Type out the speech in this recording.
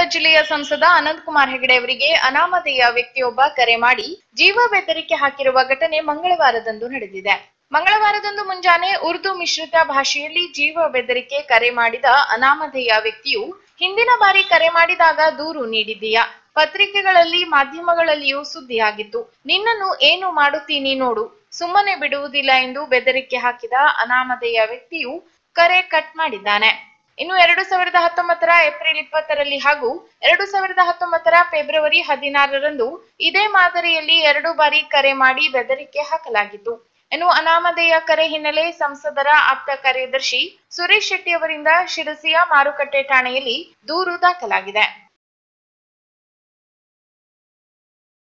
ಜಿಲ್ಲೆಯ ಸಂಸದ ಅನಂತ್ ಕುಮಾರ್ ಹೆಗಡೆ ಅವರಿಗೆ ಅನಾಮಧೇಯ ವ್ಯಕ್ತಿಯೊಬ್ಬ ಕರೆ ಮಾಡಿ ಜೀವ ಬೆದರಿಕೆ ಹಾಕಿರುವ ಘಟನೆ ಮಂಗಳವಾರದಂದು ನಡೆದಿದೆ ಮಂಗಳವಾರದಂದು ಮುಂಜಾನೆ ಉರ್ದು ಮಿಶ್ರಿತ ಭಾಷೆಯಲ್ಲಿ ಜೀವ ಬೆದರಿಕೆ ಕರೆ ಮಾಡಿದ ಅನಾಮಧೇಯ ವ್ಯಕ್ತಿಯು ಹಿಂದಿನ ಬಾರಿ ಕರೆ ಮಾಡಿದಾಗ ದೂರು ನೀಡಿದ್ದೀಯಾ ಪತ್ರಿಕೆಗಳಲ್ಲಿ ಮಾಧ್ಯಮಗಳಲ್ಲಿಯೂ ಸುದ್ದಿಯಾಗಿತ್ತು ನಿನ್ನನ್ನು ಏನು ಮಾಡುತ್ತೀನಿ ನೋಡು ಸುಮ್ಮನೆ ಬಿಡುವುದಿಲ್ಲ ಎಂದು ಬೆದರಿಕೆ ಹಾಕಿದ ಅನಾಮಧೇಯ ವ್ಯಕ್ತಿಯು ಕರೆ ಕಟ್ ಮಾಡಿದ್ದಾನೆ ಇನ್ನು ಎರಡು ಸಾವಿರದ ಹತ್ತೊಂಬತ್ತರ ಏಪ್ರಿಲ್ ಇಪ್ಪತ್ತರಲ್ಲಿ ಹಾಗೂ ಎರಡು ಸಾವಿರದ ಹತ್ತೊಂಬತ್ತರ ಫೆಬ್ರವರಿ ಹದಿನಾರರಂದು ಇದೇ ಮಾದರಿಯಲ್ಲಿ ಎರಡು ಬಾರಿ ಕರೆ ಮಾಡಿ ಬೆದರಿಕೆ ಹಾಕಲಾಗಿತ್ತು ಇನ್ನು ಅನಾಮಧೇಯ ಕರೆ ಹಿನ್ನೆಲೆ ಸಂಸದರ ಆಪ್ತ ಕಾರ್ಯದರ್ಶಿ ಸುರೇಶ್ ಶೆಟ್ಟಿ ಅವರಿಂದ ಶಿರಸಿಯ ಮಾರುಕಟ್ಟೆ ಠಾಣೆಯಲ್ಲಿ ದೂರು ದಾಖಲಾಗಿದೆ